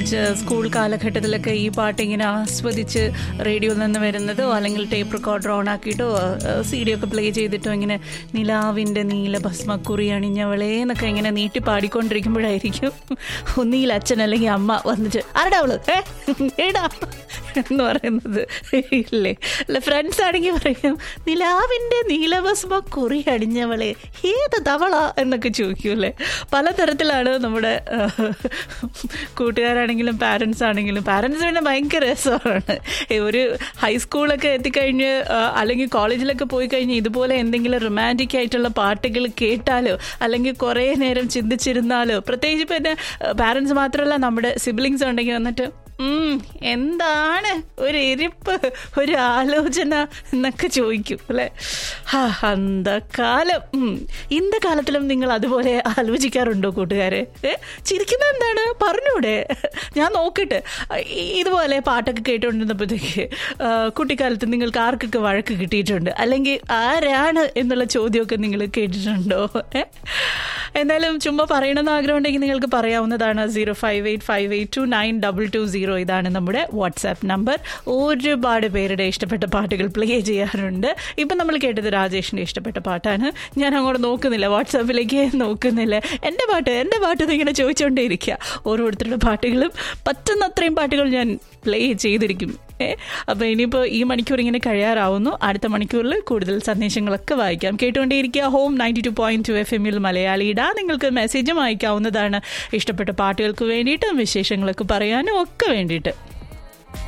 പ്രത്യേകിച്ച് സ്കൂൾ കാലഘട്ടത്തിലൊക്കെ ഈ പാട്ട് ഇങ്ങനെ ആസ്വദിച്ച് റേഡിയോയിൽ നിന്ന് വരുന്നതോ അല്ലെങ്കിൽ ടേപ്പ് റെക്കോർഡർ ഓൺ ആക്കിയിട്ടോ സി ഡി ഒക്കെ പ്ലേ ചെയ്തിട്ടോ ഇങ്ങനെ നിലാവിൻ്റെ നീല ഭസ്മക്കുറി അണിഞ്ഞവളേ എന്നൊക്കെ ഇങ്ങനെ നീട്ടി പാടിക്കൊണ്ടിരിക്കുമ്പോഴായിരിക്കും ഒന്നിയിൽ അച്ഛൻ അല്ലെങ്കിൽ അമ്മ വന്നിട്ട് ആരടാ അവള് ഏ ഏടാ എന്ന് പറയുന്നത് ഇല്ലേ അല്ല ഫ്രണ്ട്സ് ആണെങ്കിൽ പറയും നിലാവിൻ്റെ നീലഭസ്മ കുറി അടിഞ്ഞവളെ ഏത് തവള എന്നൊക്കെ ചോദിക്കൂല്ലേ പലതരത്തിലാണ് നമ്മുടെ ആ, കൂട്ടുകാരാണെങ്കിലും പാരൻസ് ആണെങ്കിലും പാരൻസ് പിന്നെ ഭയങ്കര രസമാണ് ഏ, ഒരു ഹൈസ്കൂളൊക്കെ എത്തിക്കഴിഞ്ഞ് ആ, അല്ലെങ്കിൽ കോളേജിലൊക്കെ പോയി കഴിഞ്ഞ് ഇതുപോലെ എന്തെങ്കിലും റൊമാൻറ്റിക് ആയിട്ടുള്ള പാട്ടുകൾ കേട്ടാലോ അല്ലെങ്കിൽ കുറേ നേരം ചിന്തിച്ചിരുന്നാലോ പ്രത്യേകിച്ച് പിന്നെ പാരൻസ് മാത്രമല്ല നമ്മുടെ സിബ്ലിങ്സ് ഉണ്ടെങ്കിൽ വന്നിട്ട് ഉം, എന്താണ് ഒരു എരിപ്പ് ഒരു ആലോചന എന്നൊക്കെ ചോദിക്കും അല്ലെ ഹാ അന്തകാലം ഉം. ഇന്ത കാലത്തിലും നിങ്ങൾ അതുപോലെ ആലോചിക്കാറുണ്ടോ കൂട്ടുകാരെ ഏ ചിരിക്കുന്ന എന്താണ് പറഞ്ഞൂടെ ഞാൻ നോക്കട്ടെ ഇ- ഇതുപോലെ പാട്ടൊക്കെ കേട്ടുകൊണ്ടിരുന്നപ്പോഴത്തേക്ക് ആ, കുട്ടിക്കാലത്ത് നിങ്ങൾക്ക് ആർക്കൊക്കെ വഴക്ക് കിട്ടിയിട്ടുണ്ട് അല്ലെങ്കിൽ ആരാണ് എന്നുള്ള ചോദ്യമൊക്കെ നിങ്ങൾ കേട്ടിട്ടുണ്ടോ ഏ എന്തായാലും ചുമ്മാ പറയണമെന്ന് ആഗ്രഹം ഉണ്ടെങ്കിൽ നിങ്ങൾക്ക് പറയാവുന്നതാണ് zero five eight five eight two nine double two zero ഇതാണ് നമ്മുടെ വാട്സാപ്പ് നമ്പർ ഒരുപാട് പേരുടെ ഇഷ്ടപ്പെട്ട പാട്ടുകൾ പ്ലേ ചെയ്യാറുണ്ട് ഇപ്പം നമ്മൾ കേട്ടത് രാജേഷിൻ്റെ ഇഷ്ടപ്പെട്ട പാട്ടാണ് ഞാൻ അങ്ങോട്ട് നോക്കുന്നില്ല വാട്സാപ്പിലേക്ക് നോക്കുന്നില്ല എൻ്റെ പാട്ട് എൻ്റെ പാട്ട് എന്നിങ്ങനെ ചോദിച്ചുകൊണ്ടേയിരിക്കുക ഓരോരുത്തരുടെ പാട്ടുകളും പറ്റുന്നത്രയും പാട്ടുകൾ ഞാൻ പ്ലേ ചെയ്തിരിക്കും ഏ അപ്പോൾ ഇനിയിപ്പോൾ ഈ മണിക്കൂർ ഇങ്ങനെ കഴിയാറാവുന്നു അടുത്ത മണിക്കൂറിൽ കൂടുതൽ സന്ദേശങ്ങളൊക്കെ വായിക്കാം കേട്ടുകൊണ്ടേയിരിക്കുക home ninety two point two F എമ്മിൽ മലയാളിയിടാ നിങ്ങൾക്ക് മെസ്സേജും അയക്കാവുന്നതാണ് ഇഷ്ടപ്പെട്ട പാട്ടുകൾക്ക് വേണ്ടിയിട്ടും വിശേഷങ്ങളൊക്കെ പറയാനും ഒക്കെ വേണ്ടിയിട്ട്